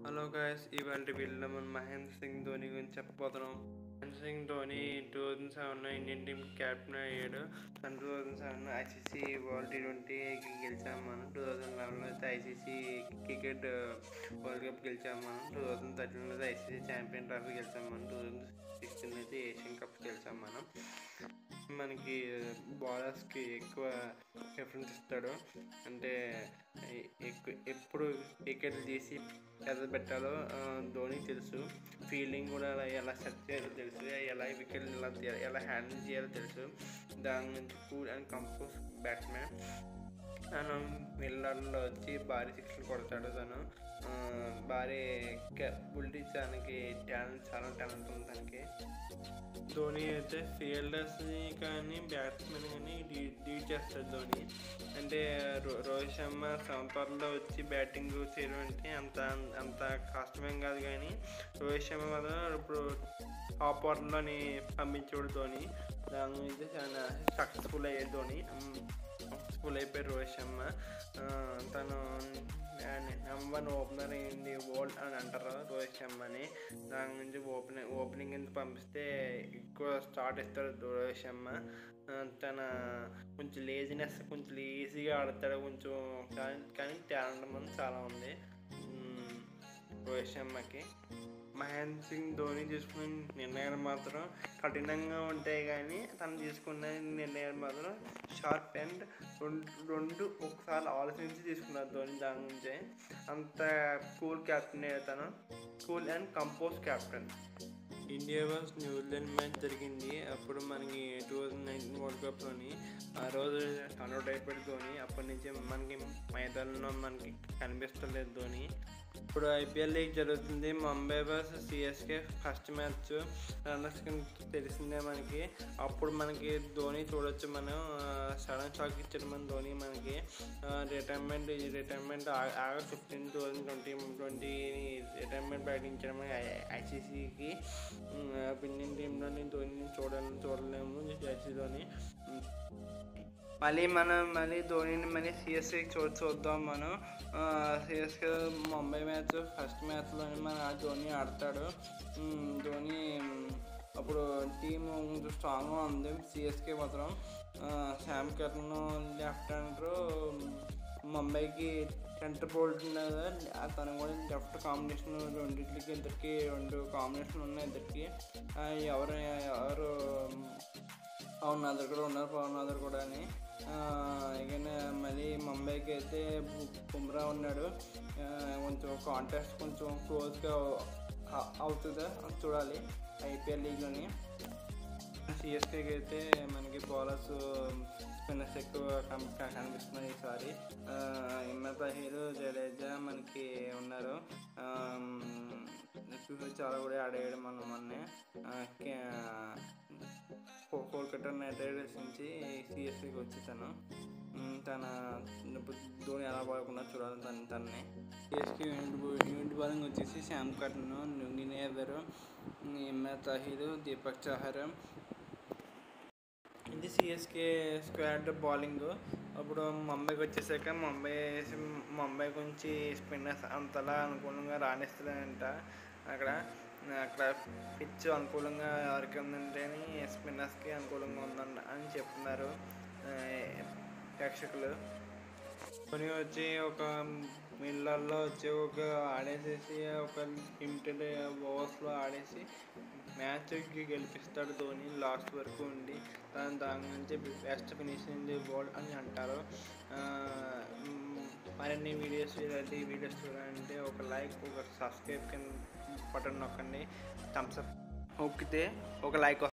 hello guys ఇవాళ వీళ్ళలో మనం మహేంద్ర సింగ్ ధోని గురించి చెప్పబోతున్నాం Mahendra Singh Dhoni two thousand seven Indian team captain అయ్యాడు తను two thousand seven ICC world T twenty గెలిచాం మనం టూ థౌజండ్ లెవెన్లో అయితే ఐసీసీ క్రికెట్ వరల్డ్ కప్ గెలిచాం మనం టూ థౌజండ్ థర్టీన్లో అయితే ఐసీసీ ఛాంపియన్ ట్రోఫీ గెలిచాం మనం టూ థౌజండ్ సిక్స్టీన్ అయితే ఏషియన్ కప్ గెలిచాం మనం మనకి బౌలర్స్కి ఎక్కువ ప్రిఫరెన్స్ ఇస్తాడు అంటే ఎ- ఎక్కు ఎప్పుడు వికెట్లు తీసి ఎద పెట్టాలో ఆ, ధోనికి తెలుసు ఫీల్డింగ్ కూడా ఎలా ఎలా సెట్ చేయాలో తెలుసు ఎలా వికెట్ ఎలా తీయాలి, ఎలా హ్యాండిల్ చేయాలో తెలుసు దాని నుంచి కూల్ అండ్ కంపోజ్ బ్యాట్స్మెన్ తను మిల్లర్లో వచ్చి భారీ సిక్స్లు కొడతాడు తను ఆ, భారీ బుల్టీ తనకి టాలెంట్ చాలా టాలెంట్ ఉంది తనకి ధోని అయితే ఫీల్డర్స్ని కానీ బ్యాట్స్మెన్ కానీ డీట్ చేస్తాడు ధోని అంటే రో- రోహిత్ శర్మ సంపర్లో వచ్చి బ్యాటింగ్ చేయడం అంటే అంత అంత కష్టమేం కాదు కానీ రోహిత్ శర్మ మాత్రం ఇప్పుడు టాప్ ఆర్డర్లోని పంపించాడు ధోని దాని మీద చాలా సక్సెస్ఫుల్ అయ్యాడు ధోని సక్సెస్ఫుల్ అయిపోయారు రోహిత్ శర్మ ఆ, తను number one opener in the world అని అంటారు రోహిత్ శర్మని దాని నుంచి ఓపెనింగ్ ఓపెనింగ్ కింద పంపిస్తే ఎక్కువ స్టార్ట్ ఇస్తాడు రోహిత్ శర్మ ఆ, తన కొంచెం లేజినెస్ కొంచెం ఈజీగా ఆడతాడు కొంచెం కానీ కానీ టాలెంట్ మనం చాలా ఉంది మ్, రోహిత్ శర్మకి మహేంద్ర సింగ్ ధోని తీసుకున్న నిర్ణయాలు మాత్రం కఠినంగా ఉంటాయి కానీ తను తీసుకున్న నిర్ణయాలు మాత్రం షార్ప్ అండ్ రెండు రెండు ఒకసారి ఆలోచించి తీసుకున్నారు ధోని దాని నుంచే అంత కూల్ క్యాప్టెన్ తను cool and compose captain India versus New Zealand match జరిగింది అప్పుడు మనకి టూ థౌజండ్ నైన్టీన్ వరల్డ్ కప్లోని ఆ రోజు టర్న్అవుట్ అయిపోయాడు ధోని అప్పటి నుంచి మనకి మైదానంలో మనకి కనిపిస్తలేదు ధోని ఇప్పుడు ఐపీఎల్ లీగ్ జరుగుతుంది Mumbai versus CSK first match runners తెలిసిందే మనకి అప్పుడు మనకి ధోని చూడొచ్చు మనం సడన్ షాక్ ఇచ్చాడు మన ధోని మనకి retirement retirement August fifteen two thousand twenty twenty retirement ప్రకటించడం ఐసీసీకి ఇండియన్ టీంలోని ధోని చూడాలని చూడలేము జెర్సీలోని మళ్ళీ మనం మళ్ళీ ధోనిని మళ్ళీ సిఎస్కే చూ చూద్దాం మనం సిఎస్కే ముంబై మ్యాచ్ ఫస్ట్ మ్యాచ్లోని మన ధోని ఆడతాడు ఉమ్, ధోని ఉమ్, అప్పుడు టీం కొంచెం స్ట్రాంగ్గా ఉంది సిఎస్కే మాత్రం ఆ, శామ్ కర్న్ లెఫ్ట్ హ్యాండర్ ముంబైకి సెంటర్ బోల్ట్ ఉంది కదా ఆ తను కూడా లెఫ్ట్ కాంబినేషన్ రెండింటికి ఇద్దరికి రెండు కాంబినేషన్ ఉన్నాయి ఇద్దరికి ఆ, ఎవరు ఎవరు పవన్ నాదర్ కూడా ఉన్నారు పవన్ నాదర్ కూడా అని ఇక మళ్ళీ ముంబైకి అయితే బు- బుమ్రా ఉన్నాడు ఆ, కొంచెం కాంటెస్ట్ కొంచెం క్లోజ్గా అవుతుందా అని చూడాలి ఐపీఎల్ లీగ్లోని సిఎస్కేకి అయితే మనకి బౌలర్స్ స్పిన్నర్స్ ఎక్కువ కం- క- కనిపిస్తున్నారు ఈసారి ఇమ్మత్ హీరో జడేజా మనకి ఉన్నారు ఆమ్, ఎక్కువగా చాలా కూడా ఆడేయడం మనం మొన్నే ఆ, కే- కో- కోల్కతా నైట్ రైడర్స్ నుంచి సిఎస్కేకి వచ్చేసాను ఉమ్, తన ఇప్పుడు ధోని ఎలా పడకుండా చూడాలి తన తనని సిఎస్కే యూనిట్ యూనిట్ బౌలింగ్ వచ్చేసి శ్యామ్ కర్న్ లుంగినేదర్ ఇమ్మ తహీర్ దీపక్ చహర్ ఇది సిఎస్కే స్క్వాడ్ బౌలింగ్ అప్పుడు ముంబైకి వచ్చేసాక ముంబై ముంబై గురించి స్పిన్నర్స్ అంతలా అనుకూలంగా రాణిస్తలేదంట అక్కడ అక్కడ పిచ్ అనుకూలంగా ఎవరికి ఉందంటే స్పిన్నర్స్కి అనుకూలంగా ఉందంట అని చెప్తున్నారు ఆ, ప్రేక్షకులు కొని వచ్చి ఒక మిల్లర్లో వచ్చి ఒక ఆడేసేసి ఒక లిమిటెడ్ ఓవర్స్లో ఆడేసి మ్యాచ్కి గెలిపిస్తాడు ధోని లాస్ట్ వరకు ఉండి దాని దాని నుంచి బెస్ట్ ఫినిషింగ్ బోల్డ్ అని అంటారు ఆ, మ్, మరిన్ని వీడియోస్ ఇలాంటి వీడియోస్ చూడాలంటే ఒక లైక్ ఒక సబ్స్క్రైబ్ కింద బటన్ నొక్కండి థమ్స్అప్ నొక్కితే ఒక లైక్